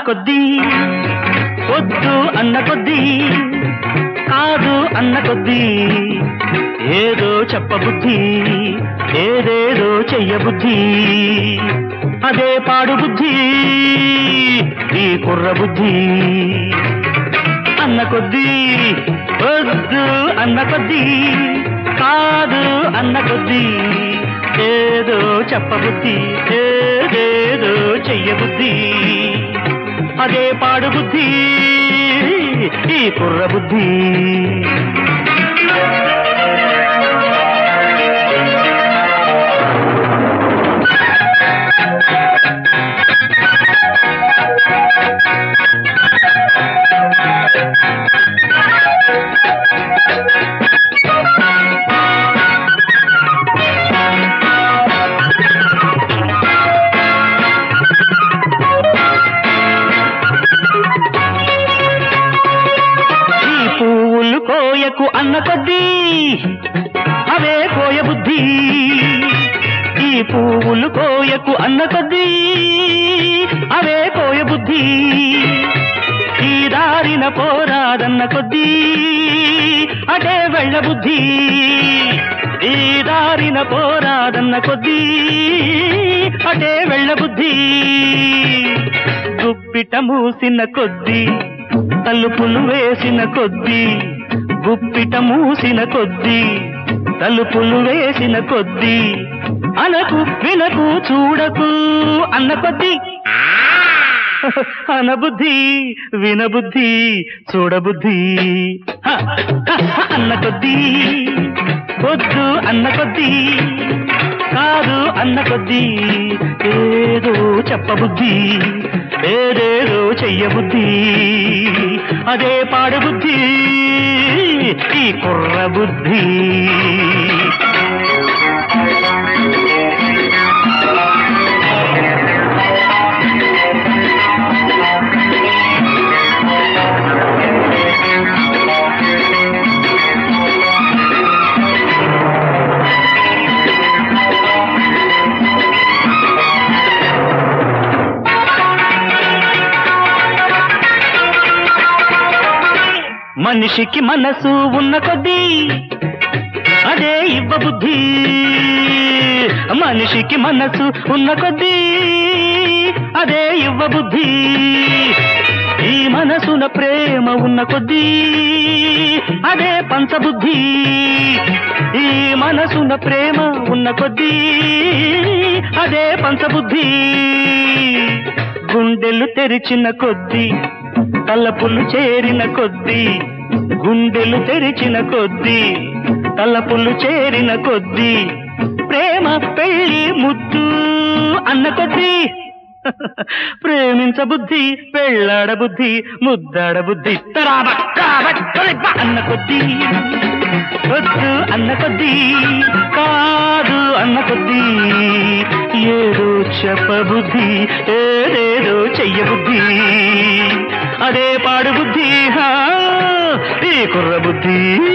కొద్దీ వద్దు అన్న కొద్దీ కాదు అన్న కొద్దీ ఏదో చెప్పబుద్ధి ఏదేదో చెయ్యబుద్ధి అదే పాడు బుద్ధి ఈ కుర్ర బుద్ధి అన్న కొద్దీ వద్దు అన్న కొద్దీ కాదు అన్న కొద్దీ ఏదో చెప్పబుద్ధి ఏదేదో చెయ్యబుద్ధి అదే పాడు బుద్ధి ఈ కుర్ర బుద్ధి ఈ పువ్వులు కోయకు అన్న కొద్దీ అవే కోయ బుద్ధి ఈ పువ్వులు కోయకు అన్న కొద్దీ అవే కోయ బుద్ధి ఈ దారిన పోరాదన్న కొద్దీ అటే వెళ్ళ బుద్ధి ఈ దారిన పోరాదన్న కొద్దీ అటే వెళ్ళ బుద్ధి గుప్పిట మూసిన కొద్దీ తలుపులు వేసిన కొద్దీ గుప్పిట మూసిన కొద్దీ తలుపులు వేసిన కొద్దీ అనకు వినకు చూడకు అన్న కొద్దీ అనబుద్ధి వినబుద్ధి చూడబుద్ధి హ, హ, హ, అన్న కొద్దీ వద్దు అన్న కొద్దీ కాదు అన్న కొద్దీ ఏదో చెప్పబుద్ధి ఏదేదో చెయ్యబుద్ధి అదే పాడు బుద్ధి ఈ కుర్ర బుద్ధి మనిషికి మనసు ఉన్న కొద్దీ అదే ఇవ్వబుద్ధి మనిషికి మనసు ఉన్న కొద్దీ అదే ఇవ్వబుద్ధి ఈ మనసున ప్రేమ ఉన్న కొద్దీ అదే పంచబుద్ధి ఈ మనసున ప్రేమ ఉన్న కొద్దీ అదే పంచబుద్ధి గుండెలు తెరిచిన కొద్దీ తలపులు చేరిన కొద్దీ గుండెలు తెరిచిన కొద్దీ తలపులు చేరిన కొద్దీ ప్రేమ పెళ్లి ముద్దు అన్న కొద్దీ ప్రేమించ బుద్ధి పెళ్ళాడ బుద్ధి ముద్దాడ బుద్ధి తరాబ, కాబ, తొలిప అన్న కొద్దీ వద్దు అన్న కొద్దీ కాదు అన్న కొద్దీ ఏదో చెప్పబుద్ధి ఏదేదో చెయ్యబుద్ధి అదే పాడు బుద్ధి హా, ఈ కుర్ర బుద్ధి